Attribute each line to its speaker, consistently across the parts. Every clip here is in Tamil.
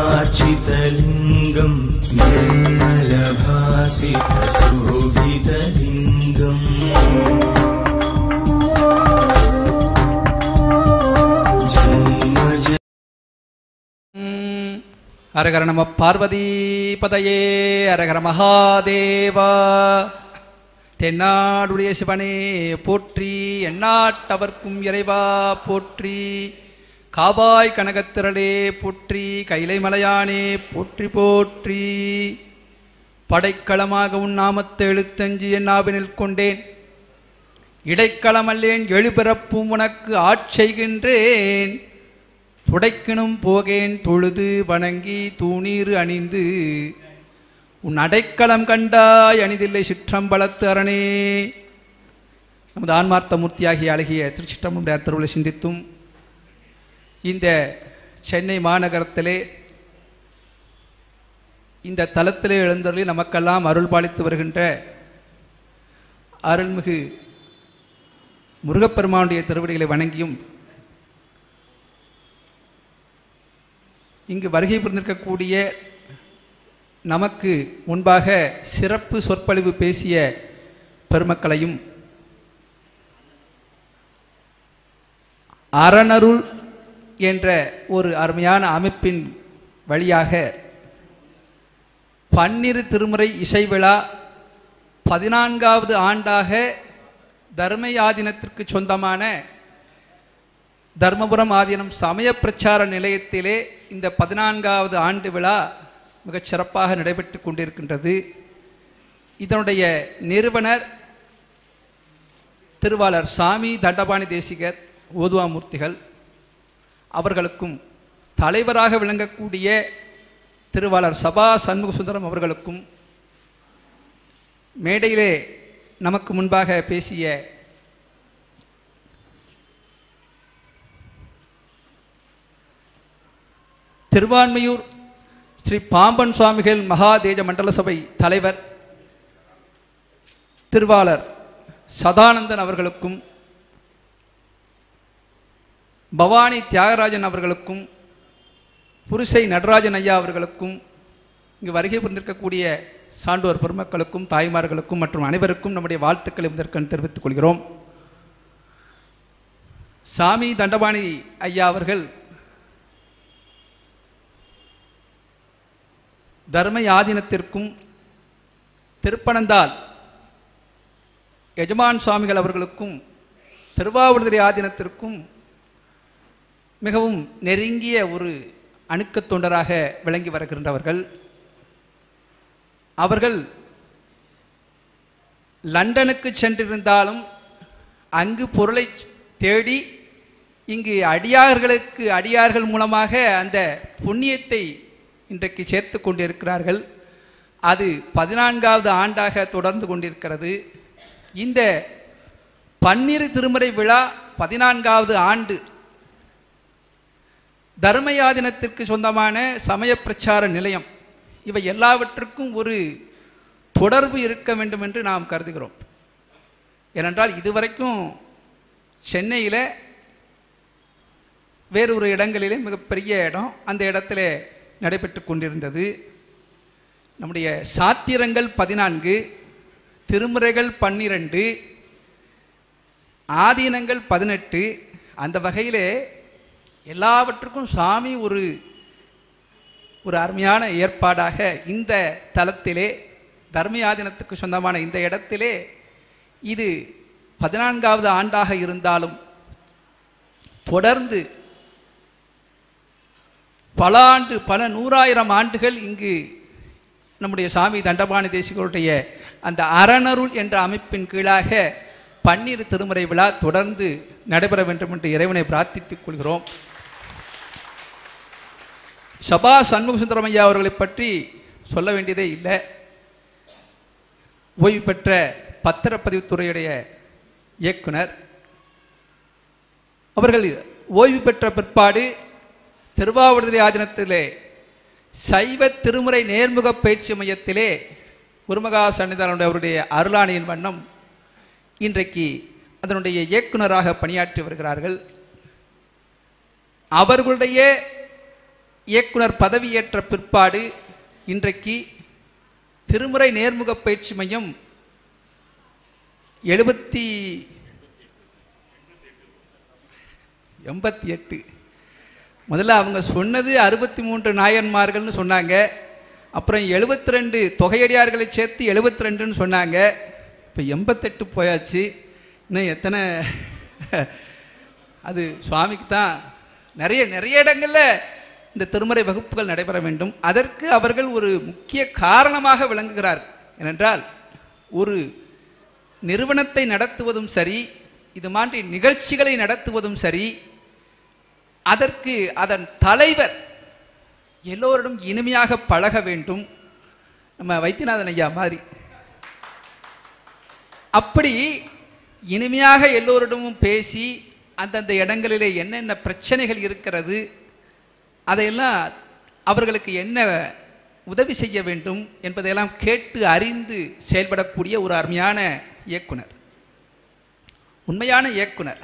Speaker 1: निर्वाचितलिङ्गम् निर्मलभासितशोभितलिङ्गम् जन्मज
Speaker 2: அரகர நம பார்வதி பதையே அரகர மகாதேவா தென்னாடுடைய சிவனே போற்றி எண்ணாட்டவர்க்கும் இறைவா போற்றி காவாய் கனகத்திரளே போற்றி கைலை மலையானே போற்றி போற்றி படைக்களமாக உன் நாமத்தை எழுத்தஞ்சி என் நாவினில் கொண்டேன் இடைக்களமல்லேன் எழுபிறப்பும் உனக்கு ஆட்செய்கின்றேன் புடைக்கினும் போகேன் தொழுது வணங்கி தூணீறு அணிந்து உன் அடைக்கலம் கண்டாய் அணிதில்லை சிற்றம்பலத்து அரணே நமது ஆன்மார்த்த மூர்த்தியாகிய அழகிய திருச்சிற்றம்புடைய திருவிழை சிந்தித்தும் இந்த சென்னை மாநகரத்திலே இந்த தலத்திலே எழுந்தருளி நமக்கெல்லாம் அருள் பாலித்து வருகின்ற அருள்மிகு முருகப்பெருமானுடைய திருவடிகளை வணங்கியும் இங்கு வருகை புரிந்திருக்கக்கூடிய நமக்கு முன்பாக சிறப்பு சொற்பொழிவு பேசிய பெருமக்களையும் அறனருள் என்ற ஒரு அருமையான அமைப்பின் வழியாக பன்னிரு திருமுறை இசை விழா பதினான்காவது ஆண்டாக தர்ம ஆதீனத்திற்கு சொந்தமான தர்மபுரம் ஆதீனம் சமய பிரச்சார நிலையத்திலே இந்த பதினான்காவது ஆண்டு விழா மிகச் சிறப்பாக நடைபெற்று கொண்டிருக்கின்றது இதனுடைய நிறுவனர் திருவாளர் சாமி தண்டபாணி தேசிகர் ஓதுவாமூர்த்திகள் அவர்களுக்கும் தலைவராக விளங்கக்கூடிய திருவாளர் சபா சண்முக சுந்தரம் அவர்களுக்கும் மேடையிலே நமக்கு முன்பாக பேசிய திருவான்மையூர் ஸ்ரீ பாம்பன் சுவாமிகள் மகாதேஜ மண்டல சபை தலைவர் திருவாளர் சதானந்தன் அவர்களுக்கும் பவானி தியாகராஜன் அவர்களுக்கும் புருஷை நடராஜன் ஐயா அவர்களுக்கும் இங்கு வருகை புரிந்திருக்கக்கூடிய சான்றோர் பெருமக்களுக்கும் தாய்மார்களுக்கும் மற்றும் அனைவருக்கும் நம்முடைய வாழ்த்துக்களை முதற்கண் தெரிவித்துக் கொள்கிறோம் சாமி தண்டபாணி ஐயா அவர்கள் தர்ம ஆதீனத்திற்கும் திருப்பனந்தால் எஜமான் சுவாமிகள் அவர்களுக்கும் திருவாவூர்துறை ஆதீனத்திற்கும் மிகவும் நெருங்கிய ஒரு அணுக்கத் தொண்டராக விளங்கி வருகின்றவர்கள் அவர்கள் லண்டனுக்கு சென்றிருந்தாலும் அங்கு பொருளை தேடி இங்கு அடியார்களுக்கு அடியார்கள் மூலமாக அந்த புண்ணியத்தை இன்றைக்கு சேர்த்து கொண்டிருக்கிறார்கள் அது பதினான்காவது ஆண்டாக தொடர்ந்து கொண்டிருக்கிறது இந்த பன்னிரு திருமுறை விழா பதினான்காவது ஆண்டு தர்மயாதினத்திற்கு சொந்தமான சமய பிரச்சார நிலையம் இவை எல்லாவற்றுக்கும் ஒரு தொடர்பு இருக்க வேண்டும் என்று நாம் கருதுகிறோம் ஏனென்றால் இதுவரைக்கும் சென்னையில் வேறொரு இடங்களிலே மிகப்பெரிய இடம் அந்த இடத்துல நடைபெற்று கொண்டிருந்தது நம்முடைய சாத்திரங்கள் பதினான்கு திருமுறைகள் பன்னிரண்டு ஆதீனங்கள் பதினெட்டு அந்த வகையிலே எல்லாவற்றுக்கும் சாமி ஒரு ஒரு அருமையான ஏற்பாடாக இந்த தலத்திலே தர்மயாதீனத்துக்கு சொந்தமான இந்த இடத்திலே இது பதினான்காவது ஆண்டாக இருந்தாலும் தொடர்ந்து பல ஆண்டு பல நூறாயிரம் ஆண்டுகள் இங்கு நம்முடைய சாமி தண்டபாணி தேசிகளுடைய அந்த அறநருள் என்ற அமைப்பின் கீழாக பன்னிரு திருமுறை விழா தொடர்ந்து நடைபெற வேண்டும் என்று இறைவனை பிரார்த்தித்துக் கொள்கிறோம் சபா சண்முக சுந்தரமையா அவர்களை பற்றி சொல்ல வேண்டியதே இல்லை ஓய்வு பெற்ற பத்திரப்பதிவுத்துறையுடைய இயக்குனர் அவர்கள் ஓய்வு பெற்ற பிற்பாடு திருவாவூர்துறை ஆதீனத்திலே சைவ திருமுறை நேர்முக பயிற்சி மையத்திலே குருமகா சன்னிதானுடைய அவருடைய அருளாணையின் வண்ணம் இன்றைக்கு அதனுடைய இயக்குனராக பணியாற்றி வருகிறார்கள் அவர்களுடைய இயக்குனர் பதவியேற்ற பிற்பாடு இன்றைக்கு திருமுறை நேர்முக பயிற்சி மையம் எழுபத்தி எண்பத்தி எட்டு முதல்ல அவங்க சொன்னது அறுபத்தி மூன்று நாயன்மார்கள்னு சொன்னாங்க அப்புறம் எழுபத்தி ரெண்டு தொகையடியார்களை சேர்த்து எழுபத்தி ரெண்டுன்னு சொன்னாங்க இப்போ எண்பத்தெட்டு போயாச்சு இன்னும் எத்தனை அது சுவாமிக்கு தான் நிறைய நிறைய இடங்களில் இந்த திருமறை வகுப்புகள் நடைபெற வேண்டும் அதற்கு அவர்கள் ஒரு முக்கிய காரணமாக விளங்குகிறார் ஏனென்றால் ஒரு நிறுவனத்தை நடத்துவதும் சரி இது மாதிரி நிகழ்ச்சிகளை நடத்துவதும் சரி அதற்கு அதன் தலைவர் எல்லோரிடம் இனிமையாக பழக வேண்டும் நம்ம வைத்தியநாதன் ஐயா மாதிரி அப்படி இனிமையாக எல்லோரிடமும் பேசி அந்தந்த இடங்களிலே என்னென்ன பிரச்சனைகள் இருக்கிறது அதையெல்லாம் அவர்களுக்கு என்ன உதவி செய்ய வேண்டும் என்பதையெல்லாம் கேட்டு அறிந்து செயல்படக்கூடிய ஒரு அருமையான இயக்குனர் உண்மையான இயக்குனர்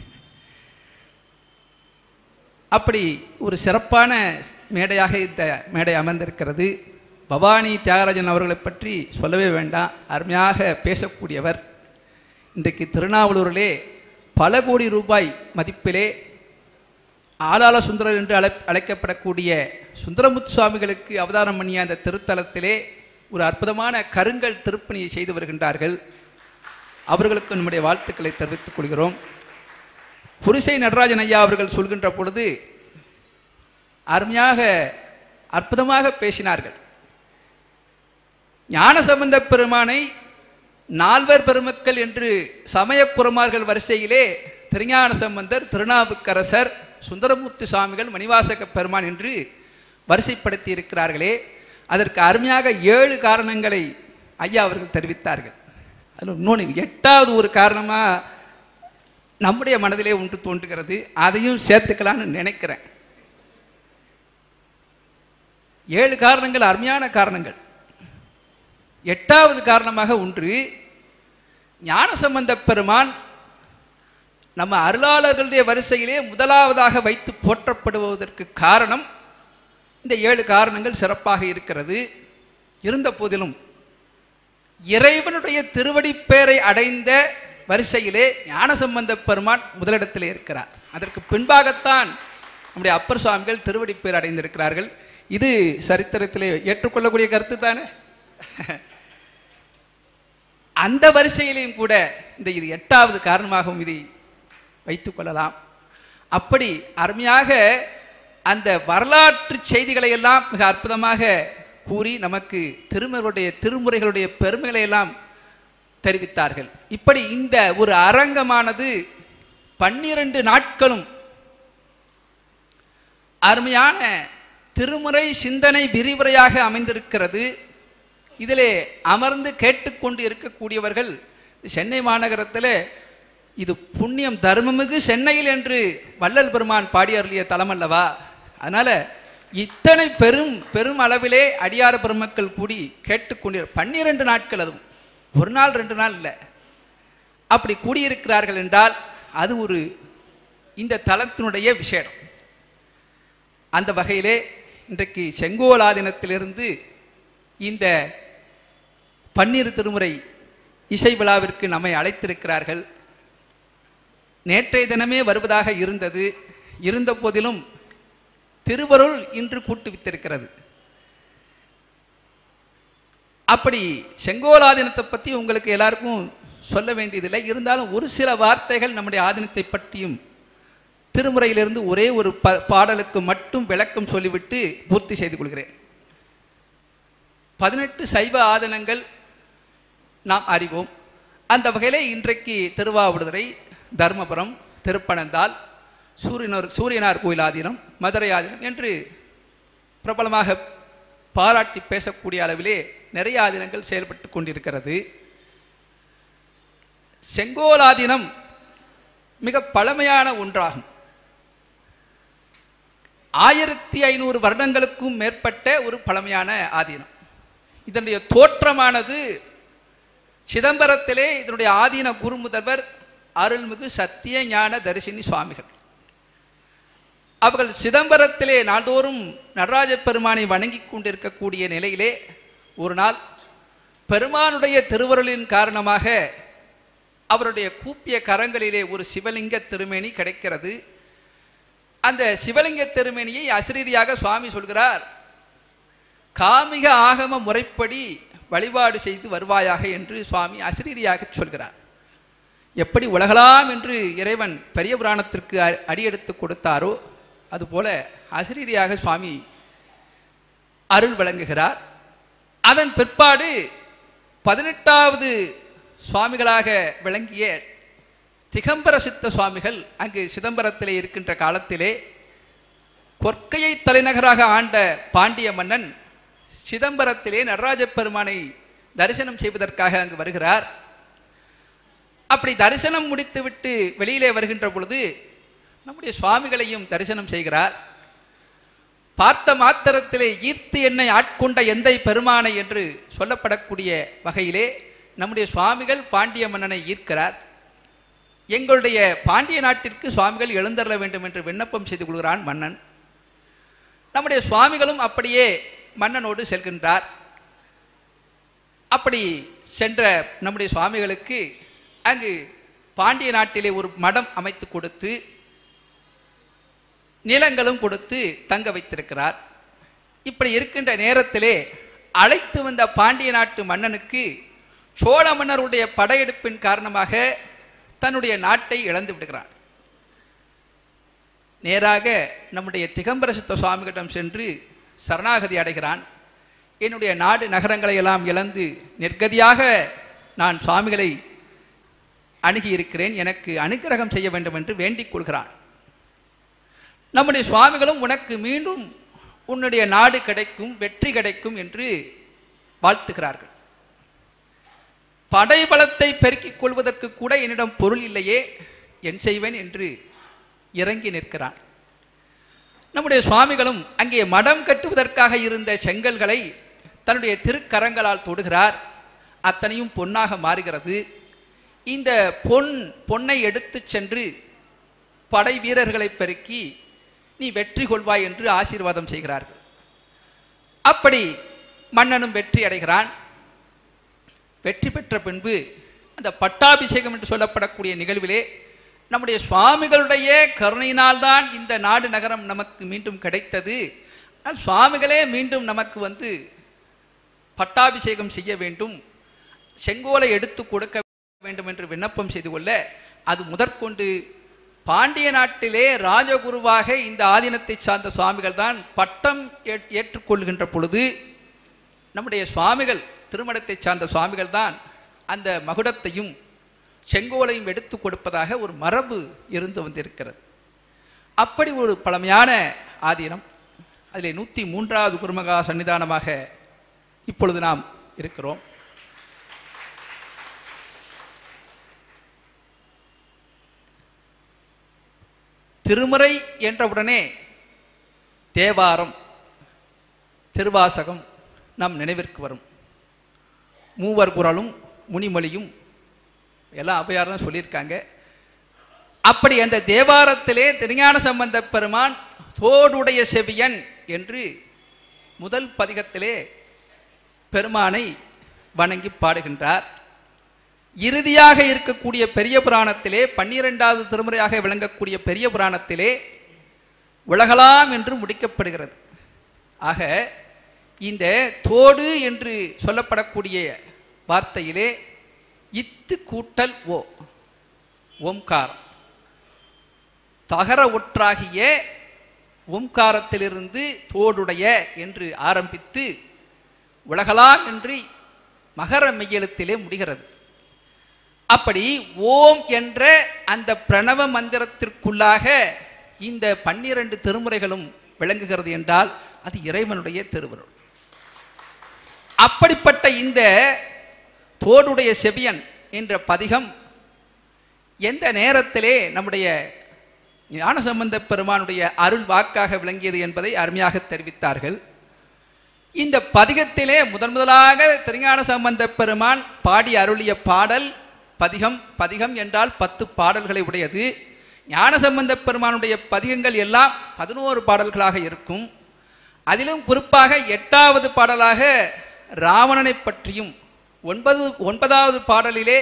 Speaker 2: அப்படி ஒரு சிறப்பான மேடையாக இந்த மேடை அமர்ந்திருக்கிறது பவானி தியாகராஜன் அவர்களை பற்றி சொல்லவே வேண்டாம் அருமையாக பேசக்கூடியவர் இன்றைக்கு திருநாவலூரிலே பல கோடி ரூபாய் மதிப்பிலே ஆளாள சுந்தரர் என்று அழை அழைக்கப்படக்கூடிய சுந்தரமுத்து சுவாமிகளுக்கு அவதாரம் பண்ணிய அந்த திருத்தலத்திலே ஒரு அற்புதமான கருங்கல் திருப்பணியை செய்து வருகின்றார்கள் அவர்களுக்கு நம்முடைய வாழ்த்துக்களை தெரிவித்துக் கொள்கிறோம் புரிசை நடராஜன் ஐயா அவர்கள் சொல்கின்ற பொழுது அருமையாக அற்புதமாக பேசினார்கள் ஞானசம்பந்த பெருமானை நால்வர் பெருமக்கள் என்று சமயக்குறமார்கள் வரிசையிலே திருஞான சம்பந்தர் திருநாவுக்கரசர் சுந்தரமூர்த்தி சுவாமிகள் மணிவாசக பெருமான் என்று வரிசைப்படுத்தி இருக்கிறார்களே அதற்கு அருமையாக ஏழு காரணங்களை ஐயா அவர்கள் தெரிவித்தார்கள் அதில் இன்னொன்று எட்டாவது ஒரு காரணமாக நம்முடைய மனதிலே ஒன்று தோன்றுகிறது அதையும் சேர்த்துக்கலான்னு நினைக்கிறேன் ஏழு காரணங்கள் அருமையான காரணங்கள் எட்டாவது காரணமாக ஒன்று ஞானசம்பந்த பெருமான் நம்ம அருளாளர்களுடைய வரிசையிலே முதலாவதாக வைத்து போற்றப்படுவதற்கு காரணம் இந்த ஏழு காரணங்கள் சிறப்பாக இருக்கிறது இருந்த போதிலும் இறைவனுடைய திருவடிப்பேரை அடைந்த வரிசையிலே ஞானசம்பந்த பெருமான் முதலிடத்திலே இருக்கிறார் அதற்கு பின்பாகத்தான் நம்முடைய அப்பர் சுவாமிகள் திருவடிப்பேர் அடைந்திருக்கிறார்கள் இது சரித்திரத்திலே ஏற்றுக்கொள்ளக்கூடிய கருத்து தானே அந்த வரிசையிலையும் கூட இந்த இது எட்டாவது காரணமாகவும் இதை வைத்துக் கொள்ளலாம் அப்படி அருமையாக அந்த வரலாற்று செய்திகளை எல்லாம் மிக அற்புதமாக கூறி நமக்கு திருமகளுடைய திருமுறைகளுடைய பெருமைகளை எல்லாம் தெரிவித்தார்கள் இப்படி இந்த ஒரு அரங்கமானது பன்னிரண்டு நாட்களும் அருமையான திருமுறை சிந்தனை விரிவுரையாக அமைந்திருக்கிறது இதிலே அமர்ந்து கேட்டுக்கொண்டு இருக்கக்கூடியவர்கள் சென்னை மாநகரத்தில் இது புண்ணியம் தர்மமிகு சென்னையில் என்று வள்ளல் பெருமான் பாடி அருளிய தலம் அல்லவா அதனால இத்தனை பெரும் பெரும் அளவிலே அடியார பெருமக்கள் கூடி கேட்டுக்கொண்டு பன்னிரண்டு நாட்கள் அதுவும் ஒரு நாள் ரெண்டு நாள் இல்லை அப்படி கூடியிருக்கிறார்கள் என்றால் அது ஒரு இந்த தலத்தினுடைய விஷயம் அந்த வகையிலே இன்றைக்கு செங்கோலாதினத்திலிருந்து இந்த பன்னீர் திருமுறை இசை விழாவிற்கு நம்மை அழைத்திருக்கிறார்கள் நேற்றைய தினமே வருவதாக இருந்தது இருந்த போதிலும் திருவருள் இன்று கூட்டுவித்திருக்கிறது அப்படி செங்கோலாதினத்தை பற்றி உங்களுக்கு எல்லாருக்கும் சொல்ல வேண்டியதில்லை இருந்தாலும் ஒரு சில வார்த்தைகள் நம்முடைய ஆதினத்தை பற்றியும் திருமுறையிலிருந்து ஒரே ஒரு ப பாடலுக்கு மட்டும் விளக்கம் சொல்லிவிட்டு பூர்த்தி செய்து கொள்கிறேன் பதினெட்டு சைவ ஆதனங்கள் நாம் அறிவோம் அந்த வகையிலே இன்றைக்கு திருவாவடுதுறை தர்மபுரம் திருப்பனந்தால் சூரியனர் சூரியனார் கோயில் ஆதீனம் மதுரை ஆதீனம் என்று பிரபலமாக பாராட்டி பேசக்கூடிய அளவிலே நிறைய ஆதீனங்கள் செயல்பட்டு கொண்டிருக்கிறது செங்கோலாதீனம் மிக பழமையான ஒன்றாகும் ஆயிரத்தி ஐநூறு வருடங்களுக்கும் மேற்பட்ட ஒரு பழமையான ஆதீனம் இதனுடைய தோற்றமானது சிதம்பரத்திலே இதனுடைய ஆதீன குரு முதல்வர் அருள்மிகு சத்திய ஞான தரிசினி சுவாமிகள் அவர்கள் சிதம்பரத்திலே நாள்தோறும் நடராஜ பெருமானை வணங்கி கொண்டிருக்கக்கூடிய நிலையிலே ஒரு நாள் பெருமானுடைய திருவருளின் காரணமாக அவருடைய கூப்பிய கரங்களிலே ஒரு சிவலிங்க திருமேனி கிடைக்கிறது அந்த சிவலிங்க திருமேனியை அசிரீதியாக சுவாமி சொல்கிறார் காமிக ஆகம முறைப்படி வழிபாடு செய்து வருவாயாக என்று சுவாமி அசிரீதியாக சொல்கிறார் எப்படி உலகலாம் என்று இறைவன் பெரிய புராணத்திற்கு அ- அடியெடுத்து கொடுத்தாரோ அதுபோல அசிரீதியாக சுவாமி அருள் வழங்குகிறார் அதன் பிற்பாடு பதினெட்டாவது சுவாமிகளாக விளங்கிய திகம்பர சித்த சுவாமிகள் அங்கு சிதம்பரத்திலே இருக்கின்ற காலத்திலே கொற்கையை தலைநகராக ஆண்ட பாண்டிய மன்னன் சிதம்பரத்திலே நடராஜ பெருமானை தரிசனம் செய்வதற்காக அங்கு வருகிறார் அப்படி தரிசனம் முடித்துவிட்டு வெளியிலே வருகின்ற பொழுது நம்முடைய சுவாமிகளையும் தரிசனம் செய்கிறார் பார்த்த மாத்திரத்திலே ஈர்த்து என்னை ஆட்கொண்ட எந்தை பெருமானை என்று சொல்லப்படக்கூடிய வகையிலே நம்முடைய சுவாமிகள் பாண்டிய மன்னனை ஈர்க்கிறார் எங்களுடைய பாண்டிய நாட்டிற்கு சுவாமிகள் எழுந்தருள வேண்டும் என்று விண்ணப்பம் செய்து கொள்கிறான் மன்னன் நம்முடைய சுவாமிகளும் அப்படியே மன்னனோடு செல்கின்றார் அப்படி சென்ற நம்முடைய சுவாமிகளுக்கு அங்கு பாண்டிய நாட்டிலே ஒரு மடம் அமைத்து கொடுத்து நிலங்களும் கொடுத்து தங்க வைத்திருக்கிறார் இப்படி இருக்கின்ற நேரத்திலே அழைத்து வந்த பாண்டிய நாட்டு மன்னனுக்கு சோழ மன்னருடைய படையெடுப்பின் காரணமாக தன்னுடைய நாட்டை இழந்து விடுகிறார் நேராக நம்முடைய திகம்பர சித்த சுவாமிகளிடம் சென்று சரணாகதி அடைகிறான் என்னுடைய நாடு நகரங்களை எல்லாம் இழந்து நிர்கதியாக நான் சுவாமிகளை அணுகி இருக்கிறேன் எனக்கு அனுக்கிரகம் செய்ய வேண்டும் என்று வேண்டிக் கொள்கிறான் நம்முடைய சுவாமிகளும் உனக்கு மீண்டும் உன்னுடைய நாடு கிடைக்கும் வெற்றி கிடைக்கும் என்று வாழ்த்துகிறார்கள் படைபலத்தை பெருக்கிக் கொள்வதற்கு கூட என்னிடம் பொருள் இல்லையே என் செய்வேன் என்று இறங்கி நிற்கிறான் நம்முடைய சுவாமிகளும் அங்கே மடம் கட்டுவதற்காக இருந்த செங்கல்களை தன்னுடைய திருக்கரங்களால் தொடுகிறார் அத்தனையும் பொன்னாக மாறுகிறது இந்த பொன் பொன்னை எடுத்துச் சென்று படை வீரர்களை பெருக்கி நீ வெற்றி கொள்வாய் என்று ஆசீர்வாதம் செய்கிறார்கள் அப்படி மன்னனும் வெற்றி அடைகிறான் வெற்றி பெற்ற பின்பு அந்த பட்டாபிஷேகம் என்று சொல்லப்படக்கூடிய நிகழ்விலே நம்முடைய சுவாமிகளுடைய கருணையினால்தான் இந்த நாடு நகரம் நமக்கு மீண்டும் கிடைத்தது ஆனால் சுவாமிகளே மீண்டும் நமக்கு வந்து பட்டாபிஷேகம் செய்ய வேண்டும் செங்கோலை எடுத்து கொடுக்க வேண்டும் என்று விண்ணப்பம் செய்து கொள்ள அது முதற்கொண்டு பாண்டிய நாட்டிலே ராஜகுருவாக இந்த ஆதீனத்தை சார்ந்த சுவாமிகள் தான் பட்டம் ஏற்- ஏற்றுக்கொள்கின்ற பொழுது நம்முடைய சுவாமிகள் திருமணத்தை சார்ந்த சுவாமிகள் தான் அந்த மகுடத்தையும் செங்கோலையும் எடுத்து கொடுப்பதாக ஒரு மரபு இருந்து வந்திருக்கிறது அப்படி ஒரு பழமையான ஆதீனம் அதிலே நூற்றி மூன்றாவது குருமகா சன்னிதானமாக இப்பொழுது நாம் இருக்கிறோம் திருமுறை என்றவுடனே தேவாரம் திருவாசகம் நம் நினைவிற்கு வரும் மூவர் குரலும் முனிமொழியும் எல்லாம் அபயாரம் சொல்லியிருக்காங்க அப்படி அந்த தேவாரத்திலே திருஞான சம்பந்த பெருமான் தோடுடைய செவியன் என்று முதல் பதிகத்திலே பெருமானை வணங்கி பாடுகின்றார் இறுதியாக இருக்கக்கூடிய பெரிய புராணத்திலே பன்னிரெண்டாவது திருமுறையாக விளங்கக்கூடிய பெரிய புராணத்திலே உலகலாம் என்று முடிக்கப்படுகிறது ஆக இந்த தோடு என்று சொல்லப்படக்கூடிய வார்த்தையிலே இத்து கூட்டல் ஓ ஓம்காரம் தகர ஒற்றாகிய ஓம்காரத்திலிருந்து தோடுடைய என்று ஆரம்பித்து உலகலாம் என்று மகர மெய்யெழுத்திலே முடிகிறது அப்படி ஓம் என்ற அந்த பிரணவ மந்திரத்திற்குள்ளாக இந்த பன்னிரண்டு திருமுறைகளும் விளங்குகிறது என்றால் அது இறைவனுடைய திருவருள் அப்படிப்பட்ட இந்த தோடுடைய செவியன் என்ற பதிகம் எந்த நேரத்திலே நம்முடைய ஞானசம்பந்த பெருமானுடைய அருள் வாக்காக விளங்கியது என்பதை அருமையாக தெரிவித்தார்கள் இந்த பதிகத்திலே முதன் முதலாக திருஞான சம்பந்த பெருமான் பாடி அருளிய பாடல் பதிகம் பதிகம் என்றால் பத்து பாடல்களை உடையது ஞானசம்பந்த பெருமானுடைய பதிகங்கள் எல்லாம் பதினோரு பாடல்களாக இருக்கும் அதிலும் குறிப்பாக எட்டாவது பாடலாக ராவணனை பற்றியும் ஒன்பது ஒன்பதாவது பாடலிலே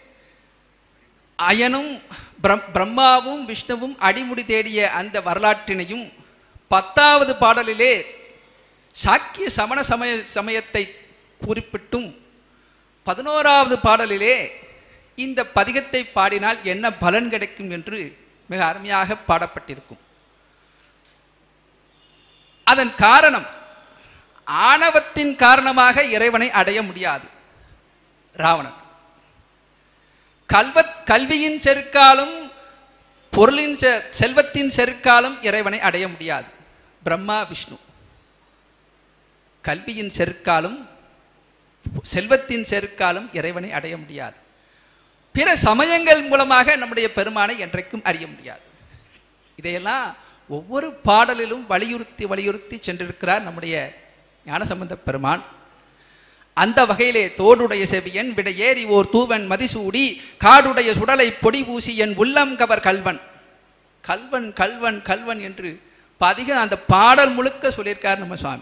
Speaker 2: அயனும் பிரம் பிரம்மாவும் விஷ்ணுவும் அடிமுடி தேடிய அந்த வரலாற்றினையும் பத்தாவது பாடலிலே சாக்கிய சமண சமய சமயத்தை குறிப்பிட்டும் பதினோராவது பாடலிலே இந்த பதிகத்தை பாடினால் என்ன பலன் கிடைக்கும் என்று மிக அருமையாக பாடப்பட்டிருக்கும் அதன் காரணம் ஆணவத்தின் காரணமாக இறைவனை அடைய முடியாது ராவணன் கல்வத் கல்வியின் செருக்காலும் பொருளின் செ- செல்வத்தின் செருக்காலும் இறைவனை அடைய முடியாது பிரம்மா விஷ்ணு கல்வியின் செருக்காலும் செல்வத்தின் செருக்காலும் இறைவனை அடைய முடியாது பிற சமயங்கள் மூலமாக நம்முடைய பெருமானை என்றைக்கும் அறிய முடியாது இதையெல்லாம் ஒவ்வொரு பாடலிலும் வலியுறுத்தி வலியுறுத்தி சென்றிருக்கிறார் நம்முடைய ஞானசம்பந்த பெருமான் அந்த வகையிலே தோடுடைய செவியன் விடையேறி ஓர் தூவன் மதிசூடி காடுடைய சுடலை பொடி பூசி என் உள்ளம் கவர் கல்வன் கல்வன் கல்வன் கல்வன் என்று பதிக அந்த பாடல் முழுக்க சொல்லியிருக்கார் நம்ம சுவாமி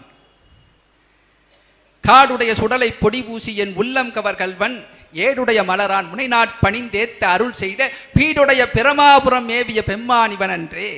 Speaker 2: காடுடைய சுடலை பொடி பூசி என் உள்ளம் கவர் கல்வன் ஏடுடைய மலரான் முனைநாட் பணிந்தேத்த அருள் செய்த பீடுடைய பிரமாபுரம் மேவிய பெம்மானிவன் அன்றே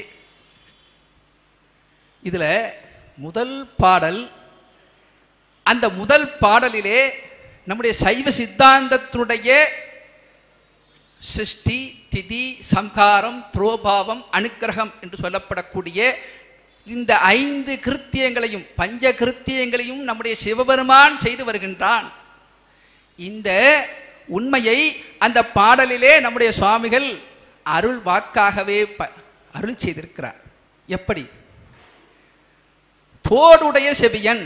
Speaker 2: இதுல முதல் பாடல் அந்த முதல் பாடலிலே நம்முடைய சைவ சித்தாந்தத்தினுடைய சிருஷ்டி திதி சம்காரம் துரோபாவம் அனுக்கிரகம் என்று சொல்லப்படக்கூடிய இந்த ஐந்து கிருத்தியங்களையும் பஞ்ச கிருத்தியங்களையும் நம்முடைய சிவபெருமான் செய்து வருகின்றான் இந்த உண்மையை அந்த பாடலிலே நம்முடைய சுவாமிகள் அருள் வாக்காகவே ப- அருள் செய்திருக்கிறார் எப்படி தோடுடைய செவியன்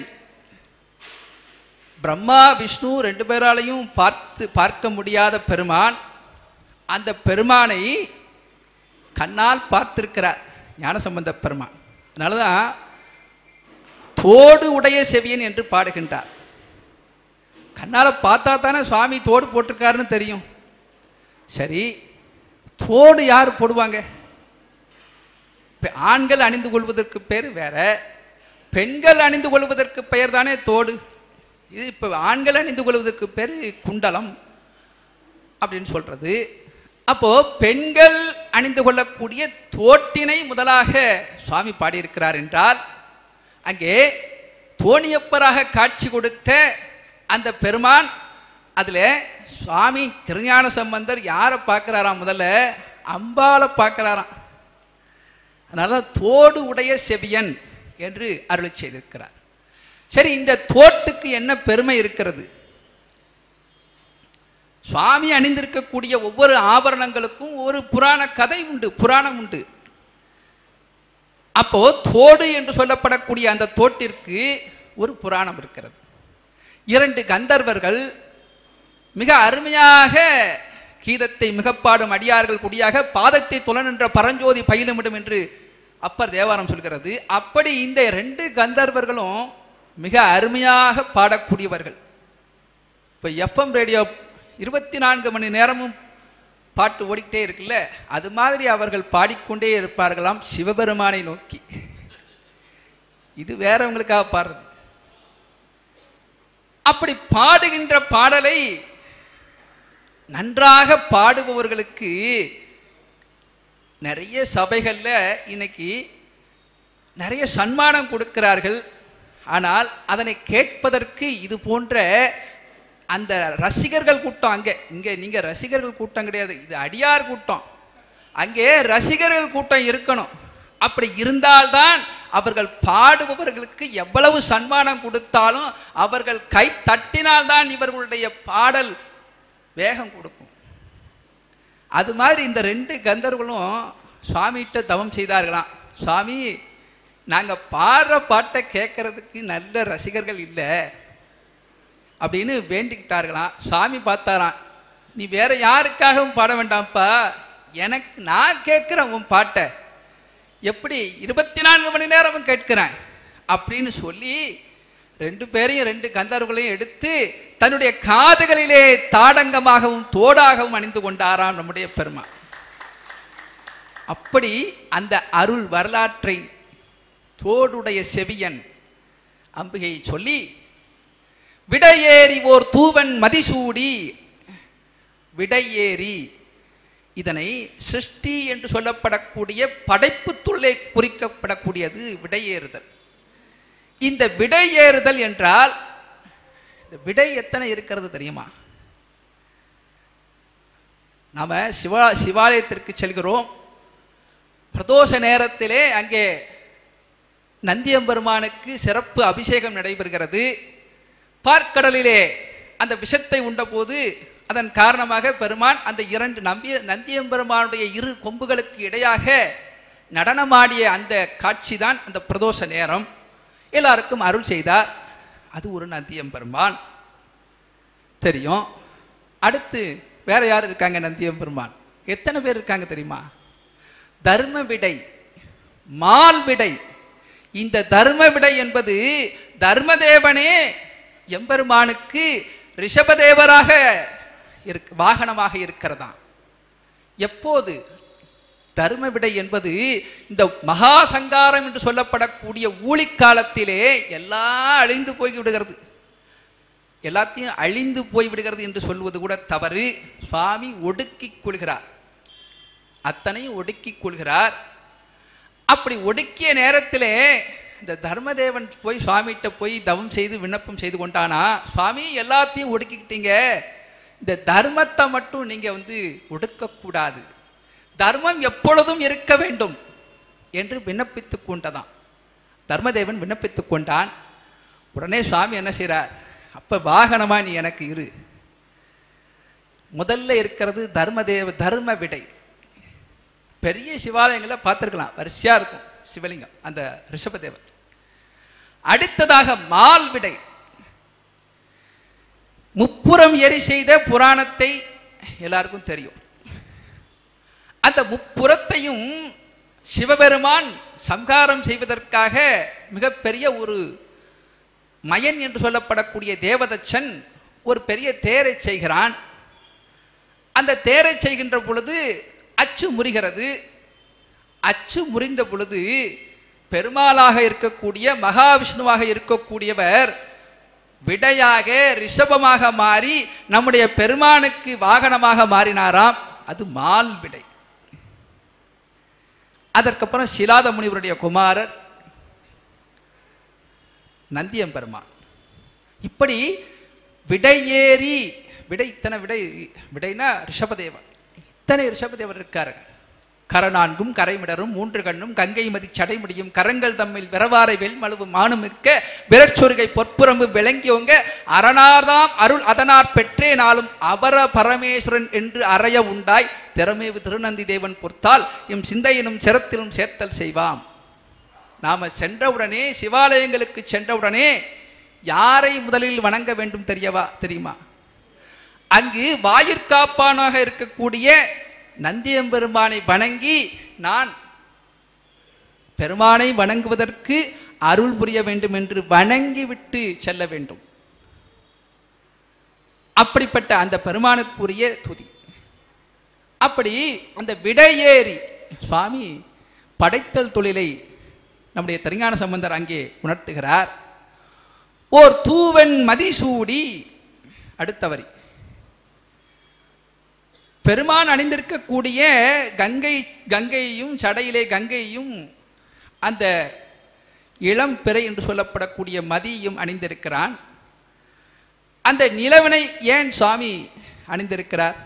Speaker 2: பிரம்மா விஷ்ணு ரெண்டு பேராலையும் பார்த்து பார்க்க முடியாத பெருமான் அந்த பெருமானை கண்ணால் பார்த்திருக்கிறார் ஞானசம்பந்த பெருமான் அதனால தான் தோடு உடைய செவியன் என்று பாடுகின்றார் கண்ணால் பார்த்தா தானே சுவாமி தோடு போட்டிருக்காருன்னு தெரியும் சரி தோடு யார் போடுவாங்க இப்ப ஆண்கள் அணிந்து கொள்வதற்கு பேர் வேற பெண்கள் அணிந்து கொள்வதற்கு பெயர் தானே தோடு இது இப்போ ஆண்கள் அணிந்து கொள்வதற்கு பேர் குண்டலம் அப்படின்னு சொல்றது அப்போ பெண்கள் அணிந்து கொள்ளக்கூடிய தோட்டினை முதலாக சுவாமி பாடியிருக்கிறார் என்றால் அங்கே தோணியப்பராக காட்சி கொடுத்த அந்த பெருமான் அதுல சுவாமி திருஞான சம்பந்தர் யாரை பார்க்கிறாராம் முதல்ல அம்பாளை பார்க்கிறாராம் அதனால தோடு உடைய செவியன் என்று அருள் செய்திருக்கிறார் சரி இந்த தோட்டுக்கு என்ன பெருமை இருக்கிறது சுவாமி அணிந்திருக்கக்கூடிய ஒவ்வொரு ஆபரணங்களுக்கும் ஒரு புராண கதை உண்டு புராணம் உண்டு அப்போ தோடு என்று சொல்லப்படக்கூடிய அந்த தோட்டிற்கு ஒரு புராணம் இருக்கிறது இரண்டு கந்தர்வர்கள் மிக அருமையாக கீதத்தை மிகப்பாடும் அடியார்கள் குடியாக பாதத்தை துலனின்ற பரஞ்சோதி பயிலுமிடும் என்று அப்பர் தேவாரம் சொல்கிறது அப்படி இந்த ரெண்டு கந்தர்வர்களும் மிக அருமையாக பாடக்கூடியவர்கள் இப்போ எஃப்எம் ரேடியோ இருபத்தி நான்கு மணி நேரமும் பாட்டு ஓடிக்கிட்டே இருக்குல்ல அது மாதிரி அவர்கள் பாடிக்கொண்டே இருப்பார்களாம் சிவபெருமானை நோக்கி இது வேறவங்களுக்காக பாடுறது அப்படி பாடுகின்ற பாடலை நன்றாக பாடுபவர்களுக்கு நிறைய சபைகள்ல இன்னைக்கு நிறைய சன்மானம் கொடுக்கிறார்கள் ஆனால் அதனை கேட்பதற்கு இது போன்ற அந்த ரசிகர்கள் கூட்டம் அங்கே இங்கே நீங்க ரசிகர்கள் கூட்டம் கிடையாது இது அடியார் கூட்டம் அங்கே ரசிகர்கள் கூட்டம் இருக்கணும் அப்படி இருந்தால்தான் அவர்கள் பாடுபவர்களுக்கு எவ்வளவு சன்மானம் கொடுத்தாலும் அவர்கள் கை தட்டினால்தான் இவர்களுடைய பாடல் வேகம் கொடுக்கும் அது மாதிரி இந்த ரெண்டு கந்தர்களும் சுவாமிகிட்ட தவம் செய்தார்களாம் சுவாமி நாங்கள் பாடுற பாட்டை கேட்கறதுக்கு நல்ல ரசிகர்கள் இல்லை அப்படின்னு வேண்டிக்கிட்டார்களாம் சாமி பார்த்தாராம் நீ வேற யாருக்காகவும் பாட வேண்டாம்ப்பா எனக்கு நான் கேட்குறேன் உன் பாட்டை எப்படி இருபத்தி நான்கு மணி நேரமும் கேட்கிறேன் அப்படின்னு சொல்லி ரெண்டு பேரையும் ரெண்டு கந்தர்களையும் எடுத்து தன்னுடைய காதுகளிலே தாடங்கமாகவும் தோடாகவும் அணிந்து கொண்டாராம் நம்முடைய பெருமான் அப்படி அந்த அருள் வரலாற்றை தோடுடைய செவியன் அம்பிகையை சொல்லி விடையேறி ஓர் தூவன் மதிசூடி விடையேறி இதனை சிருஷ்டி என்று சொல்லப்படக்கூடிய படைப்புத்துள்ளே குறிக்கப்படக்கூடியது விடையேறுதல் இந்த விடையேறுதல் என்றால் இந்த விடை எத்தனை இருக்கிறது தெரியுமா நாம சிவா சிவாலயத்திற்கு செல்கிறோம் பிரதோஷ நேரத்திலே அங்கே நந்தியம்பெருமானுக்கு சிறப்பு அபிஷேகம் நடைபெறுகிறது பார்க்கடலிலே அந்த விஷத்தை உண்டபோது அதன் காரணமாக பெருமான் அந்த இரண்டு நம்பிய நந்தியம்பெருமானுடைய இரு கொம்புகளுக்கு இடையாக நடனமாடிய அந்த காட்சி தான் அந்த பிரதோஷ நேரம் எல்லாருக்கும் அருள் செய்தார் அது ஒரு நந்தியம்பெருமான் தெரியும் அடுத்து வேற யார் இருக்காங்க நந்தியம்பெருமான் எத்தனை பேர் இருக்காங்க தெரியுமா தர்ம விடை மால் விடை இந்த தர்ம விடை என்பது தர்மதேவனே எம்பெருமானுக்கு ரிஷபதேவராக இருக்கு வாகனமாக இருக்கிறதாம் எப்போது தர்ம விடை என்பது இந்த மகா சங்காரம் என்று சொல்லப்படக்கூடிய ஊழிக்காலத்திலே எல்லாம் அழிந்து போய் விடுகிறது எல்லாத்தையும் அழிந்து போய் விடுகிறது என்று சொல்வது கூட தவறு சுவாமி ஒடுக்கிக் கொள்கிறார் அத்தனையும் ஒடுக்கிக் கொள்கிறார் அப்படி ஒடுக்கிய நேரத்திலே இந்த தர்மதேவன் போய் சுவாமிகிட்ட போய் தவம் செய்து விண்ணப்பம் செய்து கொண்டானா சுவாமி எல்லாத்தையும் ஒடுக்கிக்கிட்டீங்க இந்த தர்மத்தை மட்டும் நீங்க வந்து ஒடுக்கக்கூடாது தர்மம் எப்பொழுதும் இருக்க வேண்டும் என்று விண்ணப்பித்துக் கொண்டதாம் தர்மதேவன் விண்ணப்பித்துக் கொண்டான் உடனே சுவாமி என்ன செய்றார் அப்ப வாகனமா நீ எனக்கு இரு முதல்ல இருக்கிறது தர்மதேவ தர்ம விடை பெரிய சிவாலயங்களை பார்த்துருக்கலாம் வரிசையா இருக்கும் சிவலிங்கம் அந்த ரிஷபதேவர் அடுத்ததாக மால் விடை முப்புறம் எரி செய்த புராணத்தை எல்லாருக்கும் தெரியும் அந்த முப்புறத்தையும் சிவபெருமான் சம்காரம் செய்வதற்காக மிகப்பெரிய ஒரு மயன் என்று சொல்லப்படக்கூடிய தேவதச்சன் ஒரு பெரிய தேரை செய்கிறான் அந்த தேரை செய்கின்ற பொழுது அச்சு முறிகிறது அச்சு முறிந்த பொழுது பெருமாளாக இருக்கக்கூடிய மகாவிஷ்ணுவாக இருக்கக்கூடியவர் விடையாக ரிஷபமாக மாறி நம்முடைய பெருமானுக்கு வாகனமாக மாறினாராம் அது மால் விடை அதற்கப்புறம் சிலாத முனிவருடைய குமாரர் நந்தியம்பெருமான் இப்படி விடையேறி விடை இத்தனை விடை விடைனா ரிஷபதேவர் இத்தனை ரிஷபதேவர் இருக்காரு கரநான்கும் கரைமிடரும் மூன்று கண்ணும் கங்கை மதி சடைமுடியும் கரங்கள் தம்மில் விரவாரை வெல்மளவு மானுமிக்க விரச்சொருகை பொற்புறம்பு விளங்கியோங்க அரணார்தாம் அருள் அதனார் பெற்றே நாளும் அபர பரமேஸ்வரன் என்று அறைய உண்டாய் திறமேவு திருநந்தி தேவன் பொறுத்தால் எம் சிந்தையினும் சிரத்திலும் சேர்த்தல் செய்வாம் நாம சென்றவுடனே சிவாலயங்களுக்கு சென்றவுடனே யாரை முதலில் வணங்க வேண்டும் தெரியவா தெரியுமா அங்கு வாயிற்காப்பானாக இருக்கக்கூடிய நந்தியம்பெருமானை வணங்கி நான் பெருமானை வணங்குவதற்கு அருள் புரிய வேண்டும் என்று வணங்கி விட்டு செல்ல வேண்டும் அப்படிப்பட்ட அந்த பெருமானுக்குரிய துதி அப்படி அந்த விடையேறி சுவாமி படைத்தல் தொழிலை நம்முடைய திருஞான சம்பந்தர் அங்கே உணர்த்துகிறார் ஓர் தூவன் மதிசூடி அடுத்த வரி பெருமான் அணிந்திருக்கக்கூடிய கங்கை கங்கையையும் சடையிலே கங்கையையும் அந்த இளம் பிறை என்று சொல்லப்படக்கூடிய மதியையும் அணிந்திருக்கிறான் அந்த நிலவனை ஏன் சுவாமி அணிந்திருக்கிறார்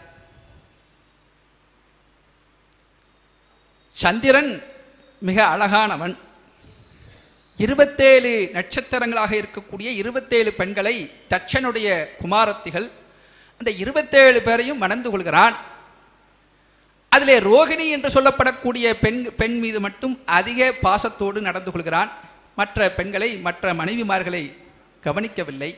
Speaker 2: சந்திரன் மிக அழகானவன் இருபத்தேழு நட்சத்திரங்களாக இருக்கக்கூடிய இருபத்தேழு பெண்களை தட்சனுடைய குமாரத்திகள் அந்த இருபத்தேழு பேரையும் மணந்து கொள்கிறான் அதிலே ரோகிணி என்று சொல்லப்படக்கூடிய பெண் பெண் மீது மட்டும் அதிக பாசத்தோடு நடந்து கொள்கிறான் மற்ற பெண்களை மற்ற மனைவிமார்களை கவனிக்கவில்லை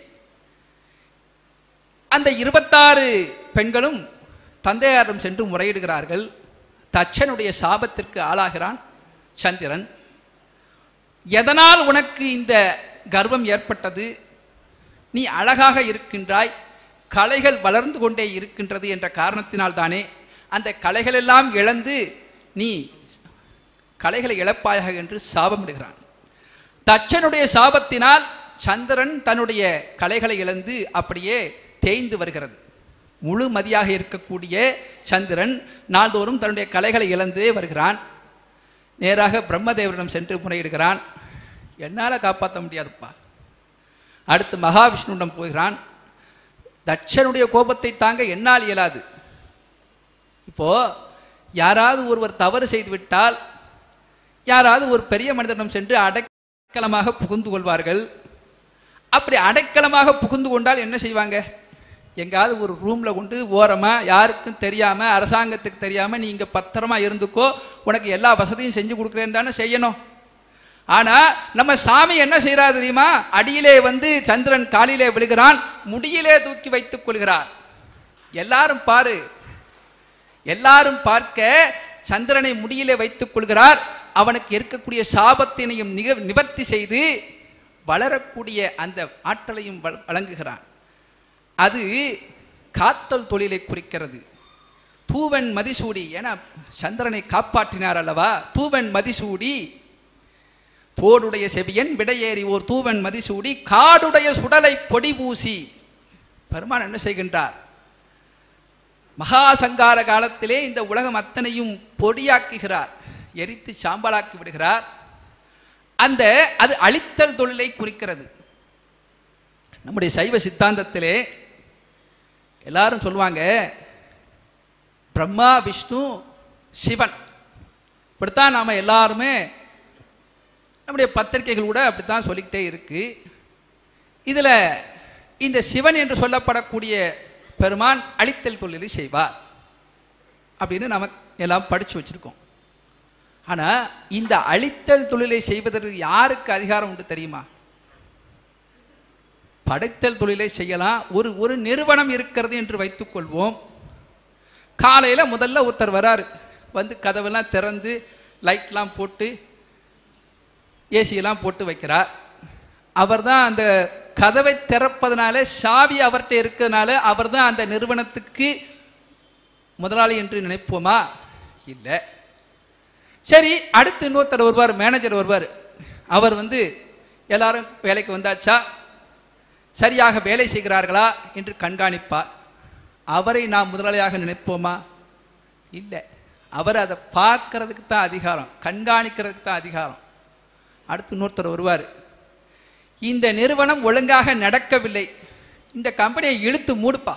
Speaker 2: அந்த இருபத்தாறு பெண்களும் தந்தையாரிடம் சென்று முறையிடுகிறார்கள் தச்சனுடைய சாபத்திற்கு ஆளாகிறான் சந்திரன் எதனால் உனக்கு இந்த கர்வம் ஏற்பட்டது நீ அழகாக இருக்கின்றாய் கலைகள் வளர்ந்து கொண்டே இருக்கின்றது என்ற காரணத்தினால் தானே அந்த கலைகளெல்லாம் இழந்து நீ கலைகளை இழப்பாயாக என்று சாபமிடுகிறான் தச்சனுடைய சாபத்தினால் சந்திரன் தன்னுடைய கலைகளை இழந்து அப்படியே தேய்ந்து வருகிறது முழு மதியாக இருக்கக்கூடிய சந்திரன் நாள்தோறும் தன்னுடைய கலைகளை இழந்தே வருகிறான் நேராக பிரம்மதேவரிடம் சென்று முறையிடுகிறான் என்னால் காப்பாற்ற முடியாதுப்பா அடுத்து மகாவிஷ்ணுவிடம் போகிறான் தட்சனுடைய கோபத்தை தாங்க என்னால் இயலாது இப்போ யாராவது ஒருவர் தவறு செய்து விட்டால் யாராவது ஒரு பெரிய மனிதனிடம் சென்று அடைக்கலமாக புகுந்து கொள்வார்கள் அப்படி அடைக்கலமாக புகுந்து கொண்டால் என்ன செய்வாங்க எங்காவது ஒரு ரூமில் கொண்டு ஓரமாக யாருக்கும் தெரியாமல் அரசாங்கத்துக்கு தெரியாமல் நீ இங்கே பத்திரமா இருந்துக்கோ உனக்கு எல்லா வசதியும் செஞ்சு கொடுக்குறேன்னு தானே செய்யணும் ஆனால் நம்ம சாமி என்ன செய்கிறார் தெரியுமா அடியிலே வந்து சந்திரன் காலிலே விழுகிறான் முடியிலே தூக்கி வைத்துக் கொள்கிறார் எல்லாரும் பாரு எல்லாரும் பார்க்க சந்திரனை முடியிலே வைத்துக் கொள்கிறார் அவனுக்கு இருக்கக்கூடிய சாபத்தினையும் நிக நிவர்த்தி செய்து வளரக்கூடிய அந்த ஆற்றலையும் வ- வழங்குகிறான் அது காத்தல் தொழிலை குறிக்கிறது தூவன் மதிசூடி என சந்திரனை காப்பாற்றினார் அல்லவா தூவன் மதிசூடி தோடுடைய செவியன் விடையேறி ஓர் தூவன் மதிசூடி காடுடைய சுடலை பொடி பூசி பெருமான் என்ன செய்கின்றார் மகா சங்கார காலத்திலே இந்த உலகம் அத்தனையும் பொடியாக்குகிறார் எரித்து சாம்பலாக்கி விடுகிறார் அந்த அது அழித்தல் தொழிலை குறிக்கிறது நம்முடைய சைவ சித்தாந்தத்திலே எல்லாரும் சொல்லுவாங்க பிரம்மா விஷ்ணு சிவன் இப்படித்தான் நாம எல்லாருமே நம்முடைய பத்திரிகைகள் கூட அப்படித்தான் சொல்லிக்கிட்டே இருக்கு இதில் இந்த சிவன் என்று சொல்லப்படக்கூடிய பெருமான் அழித்தல் தொழிலை செய்வார் அப்படின்னு நம்ம எல்லாம் படித்து வச்சிருக்கோம் ஆனால் இந்த அழித்தல் தொழிலை செய்வதற்கு யாருக்கு அதிகாரம் உண்டு தெரியுமா படைத்தல் தொழிலை செய்யலாம் ஒரு ஒரு நிறுவனம் இருக்கிறது என்று வைத்துக்கொள்வோம் காலையில் முதல்ல ஒருத்தர் வராரு வந்து கதவெல்லாம் திறந்து லைட்லாம் போட்டு ஏசியெல்லாம் போட்டு வைக்கிறார் அவர் தான் அந்த கதவை திறப்பதனால சாவி அவர்கிட்ட இருக்கிறதுனால அவர் தான் அந்த நிறுவனத்துக்கு முதலாளி என்று நினைப்போமா இல்லை சரி அடுத்து இன்னொருத்தர் வருவார் மேனேஜர் வருவார் அவர் வந்து எல்லாரும் வேலைக்கு வந்தாச்சா சரியாக வேலை செய்கிறார்களா என்று கண்காணிப்பார் அவரை நாம் முதலாளியாக நினைப்போமா இல்லை அவர் அதை பார்க்கறதுக்கு தான் அதிகாரம் கண்காணிக்கிறதுக்கு தான் அதிகாரம் அடுத்து இன்னொருத்தர் வருவார் இந்த நிறுவனம் ஒழுங்காக நடக்கவில்லை இந்த கம்பெனியை இழுத்து மூடுப்பா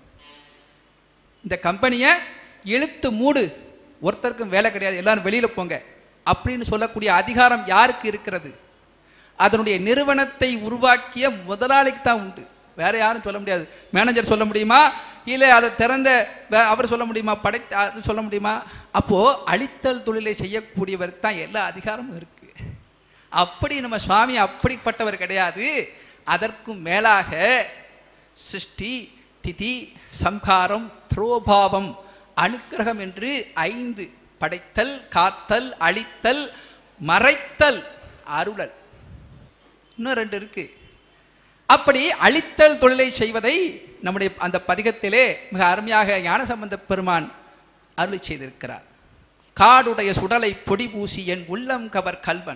Speaker 2: இந்த கம்பெனியை இழுத்து மூடு ஒருத்தருக்கும் வேலை கிடையாது எல்லாரும் வெளியில போங்க அப்படின்னு சொல்லக்கூடிய அதிகாரம் யாருக்கு இருக்கிறது அதனுடைய நிறுவனத்தை உருவாக்கிய முதலாளிக்கு தான் உண்டு வேற யாரும் சொல்ல முடியாது மேனேஜர் சொல்ல முடியுமா இல்லை அதை திறந்த வே- அவர் சொல்ல முடியுமா படைத்த அது சொல்ல முடியுமா அப்போ அழித்தல் தொழிலை செய்யக்கூடியவருக்கு தான் எல்லா அதிகாரமும் இருக்கு அப்படி நம்ம சுவாமி அப்படிப்பட்டவர் கிடையாது அதற்கும் மேலாக சிருஷ்டி திதி சம்ஹாரம் துரோபாவம் அனுக்கிரகம் என்று ஐந்து படைத்தல் காத்தல் அழித்தல் மறைத்தல் அருளல் இன்னும் ரெண்டு இருக்கு அப்படி அழித்தல் தொழிலை செய்வதை நம்முடைய அந்த பதிகத்திலே மிக அருமையாக ஞானசம்பந்த பெருமான் அருளி செய்திருக்கிறார் காடுடைய சுடலை பொடி பூசி என் உள்ளம் கவர் கல்வன்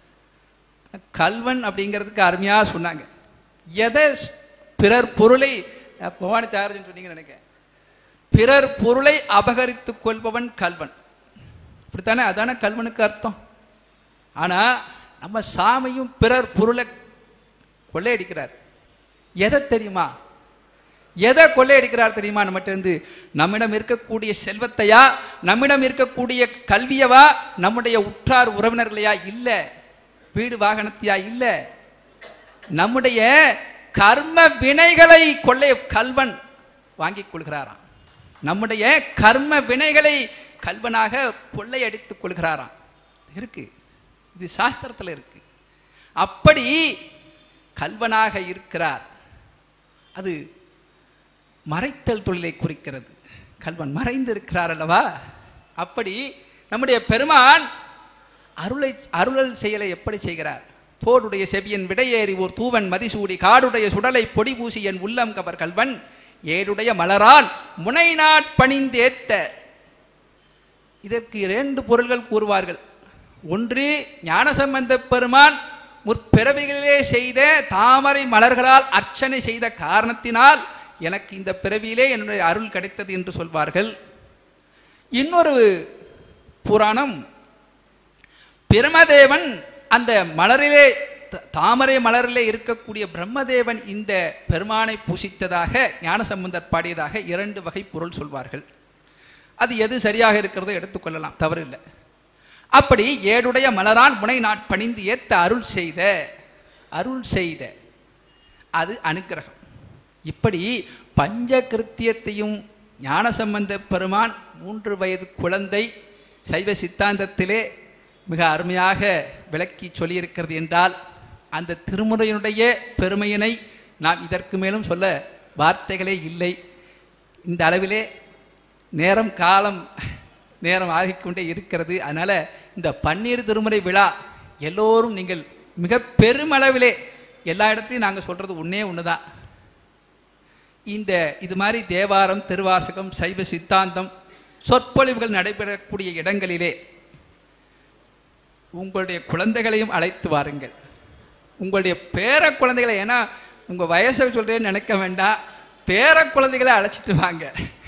Speaker 2: கல்வன் அப்படிங்கிறதுக்கு அருமையாக சொன்னாங்க எதை பிறர் பொருளை அஹ், பவானி தயாரின்னு சொன்னீங்கன்னு நினைக்கிறேன் பிறர் பொருளை அபகரித்துக் கொள்பவன் கல்வன் இப்படித்தானே அதானே கல்வனுக்கு அர்த்தம் ஆனா நம்ம சாமியும் பிறர் பொருளை கொள்ளையடிக்கிறார் எதை தெரியுமா எதை கொள்ளையடிக்கிறார் தெரியுமா நம்மகிட்ட இருந்து நம்மிடம் இருக்கக்கூடிய செல்வத்தையா நம்மிடம் இருக்கக்கூடிய கல்வியவா நம்முடைய உற்றார் உறவினர்களையா இல்ல வீடு வாகனத்தையா இல்ல நம்முடைய கர்ம வினைகளை கொள்ளை கல்வன் வாங்கிக் கொள்கிறாராம் நம்முடைய கர்ம வினைகளை கல்வனாக கொள்ளையடித்துக் கொள்கிறாராம் இருக்கு இது சாஸ்திரத்தில் இருக்கு அப்படி கல்வனாக இருக்கிறார் அது மறைத்தல் தொழிலை குறிக்கிறது கல்வன் மறைந்து இருக்கிறார் அல்லவா அப்படி நம்முடைய பெருமான் அருளை அருளல் செயலை எப்படி செய்கிறார் தோடுடைய செவியன் விடையேறி ஓர் தூவன் மதிசூடி காடுடைய சுடலை பொடி பூசி என் உள்ளம் கவர் கல்வன் ஏடுடைய மலரால் முனை நாட்பணிந்தேத்த இதற்கு இரண்டு பொருள்கள் கூறுவார்கள் ஒன்று ஞானசம்பந்த பெருமான் முற்பிறவிகளிலே செய்த தாமரை மலர்களால் அர்ச்சனை செய்த காரணத்தினால் எனக்கு இந்த பிறவியிலே என்னுடைய அருள் கிடைத்தது என்று சொல்வார்கள் இன்னொரு புராணம் பிரமதேவன் அந்த மலரிலே த- தாமரை மலரிலே இருக்கக்கூடிய பிரம்மதேவன் இந்த பெருமானை பூசித்ததாக ஞானசம்பந்தர் பாடியதாக இரண்டு வகை பொருள் சொல்வார்கள் அது எது சரியாக இருக்கிறதோ எடுத்துக்கொள்ளலாம் தவறில்லை அப்படி ஏடுடைய மலரான் முனை நாட்பணிந்து ஏத்த அருள் செய்த அருள் செய்த அது அனுக்கிரகம் இப்படி பஞ்ச கிருத்தியத்தையும் ஞானசம்பந்த பெருமான் மூன்று வயது குழந்தை சைவ சித்தாந்தத்திலே மிக அருமையாக விளக்கி சொல்லியிருக்கிறது என்றால் அந்த திருமுறையினுடைய பெருமையினை நாம் இதற்கு மேலும் சொல்ல வார்த்தைகளே இல்லை இந்த அளவிலே நேரம் காலம் நேரம் ஆகிக்கொண்டே இருக்கிறது அதனால் இந்த பன்னீர் திருமுறை விழா எல்லோரும் நீங்கள் மிக பெருமளவிலே எல்லா இடத்துலையும் நாங்கள் சொல்கிறது ஒன்றே ஒன்று தான் இந்த இது மாதிரி தேவாரம் திருவாசகம் சைவ சித்தாந்தம் சொற்பொழிவுகள் நடைபெறக்கூடிய இடங்களிலே உங்களுடைய குழந்தைகளையும் அழைத்து வாருங்கள் உங்களுடைய பேர குழந்தைகளை ஏன்னா உங்கள் வயசை சொல்கிறேன்னு நினைக்க வேண்டாம் பேர குழந்தைகளை அழைச்சிட்டு வாங்க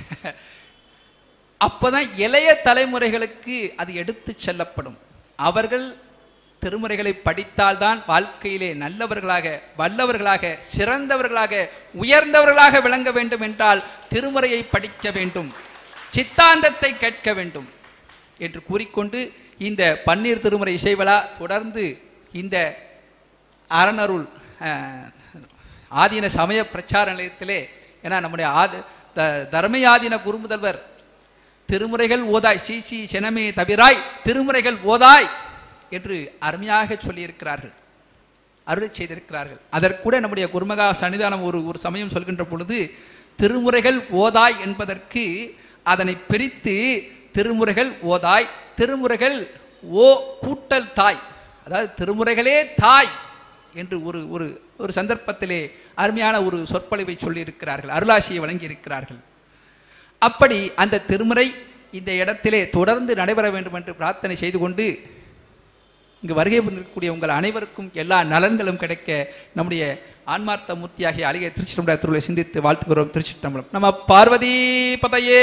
Speaker 2: அப்போதான் இளைய தலைமுறைகளுக்கு அது எடுத்து செல்லப்படும் அவர்கள் திருமுறைகளை படித்தால்தான் வாழ்க்கையிலே நல்லவர்களாக வல்லவர்களாக சிறந்தவர்களாக உயர்ந்தவர்களாக விளங்க வேண்டும் என்றால் திருமுறையை படிக்க வேண்டும் சித்தாந்தத்தை கேட்க வேண்டும் என்று கூறிக்கொண்டு இந்த பன்னீர் திருமுறை இசைவிழா தொடர்ந்து இந்த அறநருள் அஹ், ஆதீன சமய பிரச்சார நிலையத்திலே ஏன்னா நம்முடைய ஆத த- தர்மயாதீன குருமுதல்வர் திருமுறைகள் ஓதாய் சி சி செனமே தவிராய் திருமுறைகள் ஓதாய் என்று அருமையாக சொல்லியிருக்கிறார்கள் அருளை செய்திருக்கிறார்கள் அதற்கூட நம்முடைய குருமகா சன்னிதானம் ஒரு ஒரு சமயம் சொல்கின்ற பொழுது திருமுறைகள் ஓதாய் என்பதற்கு அதனை பிரித்து திருமுறைகள் ஓதாய் திருமுறைகள் ஓ கூட்டல் தாய் அதாவது திருமுறைகளே தாய் என்று ஒரு ஒரு ஒரு சந்தர்ப்பத்திலே அருமையான ஒரு சொற்பொழிவை சொல்லியிருக்கிறார்கள் அருளாசியை வழங்கியிருக்கிறார்கள் அப்படி அந்த திருமுறை இந்த இடத்திலே தொடர்ந்து நடைபெற வேண்டும் என்று பிரார்த்தனை செய்து கொண்டு இங்கு வருகை வந்திருக்கக்கூடிய உங்கள் அனைவருக்கும் எல்லா நலன்களும் கிடைக்க நம்முடைய ஆன்மார்த்த மூர்த்தியாகிய அழகிய திருச்சிட்டம்பல திருவிழை சிந்தித்து வாழ்த்துகிறோம் திருச்சிட்டம்பலம் நம்ம பார்வதி பதையே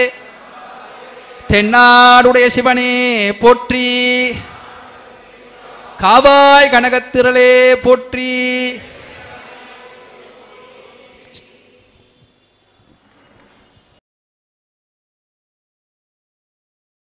Speaker 2: தென்னாடுடைய சிவனே போற்றி காவாய் கனகத்திரளே போற்றி